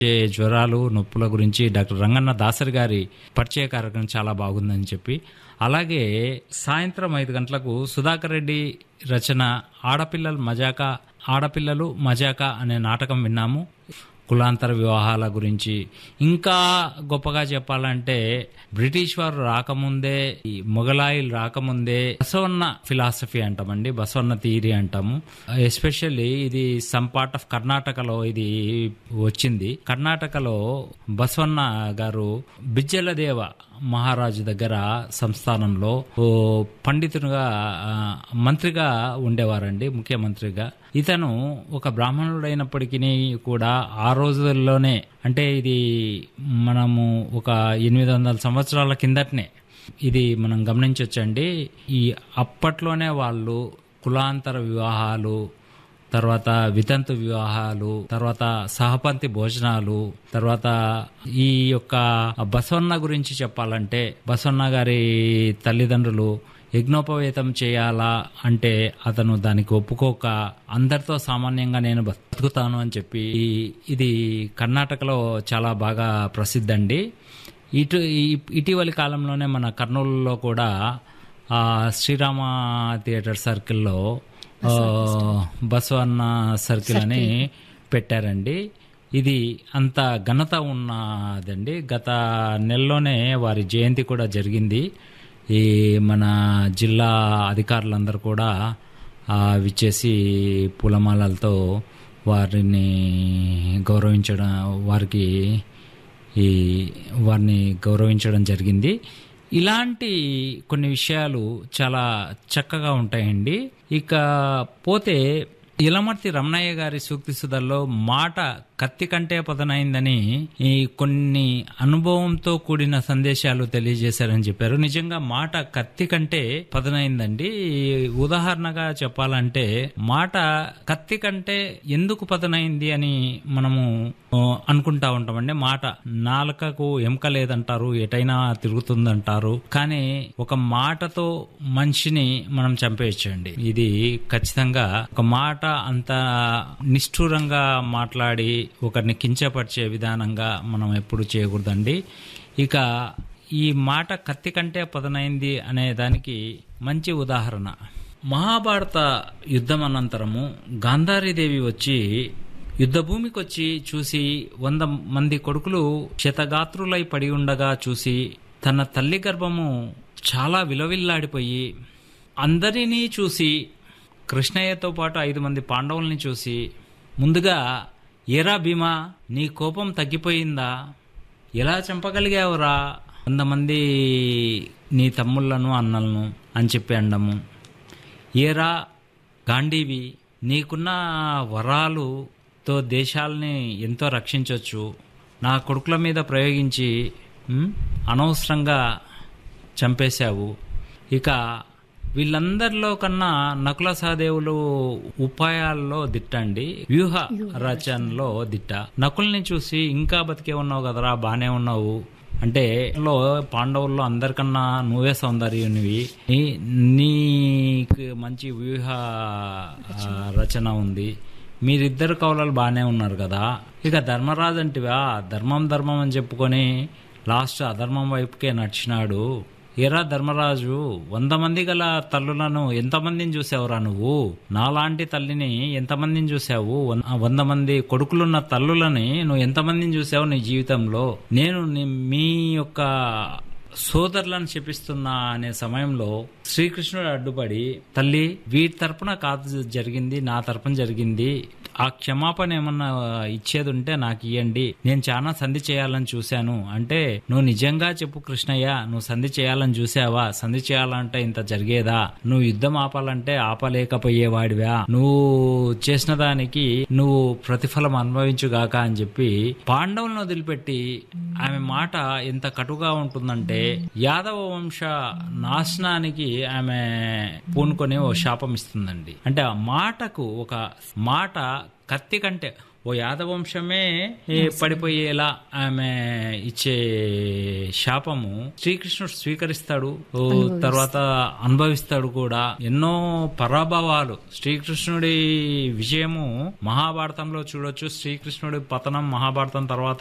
ఏ జ్వరాలు నొప్పుల గురించి డాక్టర్ రంగన్న దాసరి గారి పరిచయ కార్యక్రమం చాలా బాగుందని చెప్పి అలాగే సాయంత్రం ఐదు గంటలకు సుధాకర్ రెడ్డి రచన ఆడపిల్లలు మజాక ఆడపిల్లలు మజాక అనే నాటకం విన్నాము కులాంతర వివాహాల గురించి ఇంకా గొప్పగా చెప్పాలంటే బ్రిటిష్ వారు రాకముందే ఈ మొఘలాయిలు రాకముందే బసవన్న ఫిలాసఫీ అంటామండి బసవన్న థియరీ అంటాము ఎస్పెషల్లీ ఇది సమ్ పార్ట్ ఆఫ్ కర్ణాటకలో ఇది వచ్చింది కర్ణాటకలో బసవన్న గారు బిజ్జలదేవ మహారాజు దగ్గర సంస్థానంలో ఓ పండితునిగా ఆ, మంత్రిగా ఉండేవారండి ముఖ్యమంత్రిగా ఇతను ఒక బ్రాహ్మణుడైనప్పటికీ కూడా ఆ రోజుల్లోనే అంటే ఇది మనము ఒక ఎనిమిది వందల సంవత్సరాల కిందటనే ఇది మనం గమనించవచ్చండి ఈ అప్పట్లోనే వాళ్ళు కులాంతర వివాహాలు తర్వాత వితంతు వివాహాలు తర్వాత సహపంతి భోజనాలు తర్వాత ఈ యొక్క బసవన్న గురించి చెప్పాలంటే బసవన్న గారి తల్లిదండ్రులు యజ్ఞోపవేతం చేయాలా అంటే అతను దానికి ఒప్పుకోక అందరితో సామాన్యంగా నేను బతుకుతాను అని చెప్పి ఈ- ఇది కర్ణాటకలో చాలా బాగా ప్రసిద్ధండి ఇటు ఈ- ఇటీవలి కాలంలోనే మన కర్నూలులో కూడా ఆ, శ్రీరామ థియేటర్ సర్కిల్లో ఆ, బసవన్న సర్కిల్ అని పెట్టారండి ఇది అంత ఘనత ఉన్నదండి గత నెలలోనే వారి జయంతి కూడా జరిగింది ఈ మన జిల్లా అధికారులందరూ కూడా ఆ, విచ్చేసి పూలమాలలతో వారిని గౌరవించడం వారికి ఈ వారిని గౌరవించడం జరిగింది ఇలాంటి కొన్ని విషయాలు చాలా చక్కగా ఉంటాయండి ఇక పోతే ఇలమర్తి రమణయ్య గారి సూక్తి సుధల్లో మాట కత్తి కంటే పదనైందని ఈ కొన్ని అనుభవంతో కూడిన సందేశాలు తెలియజేశారని చెప్పారు నిజంగా మాట కత్తి కంటే పదనైందండి ఉదాహరణగా చెప్పాలంటే మాట కత్తి కంటే ఎందుకు పదనైంది అని మనము ఆ, అనుకుంటా ఉంటామండి మాట నాలుకకు ఎముక లేదంటారు ఎటైనా తిరుగుతుందంటారు కానీ ఒక మాటతో మనిషిని మనం చంపేయచ్చండి ఇది ఖచ్చితంగా ఒక మాట అంత నిష్ఠూరంగా మాట్లాడి ఒకరిని కించపరిచే విధానంగా మనం ఎప్పుడు చేయకూడదండి ఇక ఈ మాట కత్తి కంటే పదనైంది అనే దానికి మంచి ఉదాహరణ మహాభారత యుద్ధం అనంతరము గాంధారీదేవి వచ్చి యుద్ధభూమికి వచ్చి చూసి వంద మంది కొడుకులు శతగాత్రులై పడి ఉండగా చూసి తన తల్లి గర్భము చాలా విలవిల్లాడిపోయి అందరినీ చూసి కృష్ణయ్యతో పాటు ఐదు మంది పాండవుల్ని చూసి ముందుగా ఏరా భీమా నీ కోపం తగ్గిపోయిందా ఎలా చంపగలిగావురా వంద మంది నీ తమ్ముళ్లను అన్నలను అని చెప్పి అండము ఏరా గాంధీవి నీకున్న వరాలుతో దేశాలని ఎంతో రక్షించవచ్చు నా కొడుకుల మీద ప్రయోగించి ఉమ్, అనవసరంగా చంపేశావు ఇక వీళ్ళందరిలో కన్నా నకుల సహదేవులు ఉపాయాల్లో దిట్టండి వ్యూహ రచనలో దిట్ట నకుల్ని చూసి ఇంకా బతికే ఉన్నావు కదరా బానే ఉన్నావు అంటే లో పాండవుల్లో అందరికన్నా నువ్వే సౌందర్యునివి నీ- నీకు మంచి వ్యూహ ఆ, రచన ఉంది మీరిద్దరు కౌలలు బాగానే ఉన్నారు కదా ఇక ధర్మరాజు అంటివా ధర్మం ధర్మం అని చెప్పుకొని లాస్ట్ అధర్మం వైపుకే నడిచినాడు ఎరా ధర్మరాజు వంద మంది గల తల్లులను ఎంతమందిని చూసావురా నువ్వు నాలాంటి తల్లిని ఎంతమందిని చూసావు వన్- వంద మంది కొడుకులున్న తల్లులని నువ్వు ఎంతమందిని చూసావు నీ జీవితంలో నేను నీ- మీ యొక్క సోదరులను చెప్పిస్తున్నా అనే సమయంలో శ్రీకృష్ణుడు అడ్డుపడి తల్లి వీరి తరపున కాదు జరిగింది నా తరపున జరిగింది ఆ క్షమాపణ ఏమన్నా ఇచ్చేది ఉంటే నాకు ఇవ్వండి నేను చాలా సంధి చేయాలని చూశాను అంటే నువ్వు నిజంగా చెప్పు కృష్ణయ్య నువ్వు సంధి చేయాలని చూసావా సంధి చేయాలంటే ఇంత జరిగేదా నువ్వు యుద్ధం ఆపాలంటే ఆపలేకపోయేవాడివా నువ్వు చేసిన దానికి నువ్వు ప్రతిఫలం అనుభవించుగాక అని చెప్పి పాండవులను వదిలిపెట్టి ఆమె మాట ఎంత కటుగా ఉంటుందంటే యాదవ వంశ నాశనానికి ఆమె పూనుకొని ఓ శాపం ఇస్తుందండి అంటే ఆ మాటకు ఒక మాట కత్తి కంటే ఓ యాదవంశమే ఏ, పడిపోయేలా ఆమె ఇచ్చే శాపము శ్రీకృష్ణుడు స్వీకరిస్తాడు ఓ తర్వాత అనుభవిస్తాడు కూడా ఎన్నో పరాభవాలు శ్రీకృష్ణుడి విజయము మహాభారతంలో చూడొచ్చు శ్రీకృష్ణుడి పతనం మహాభారతం తర్వాత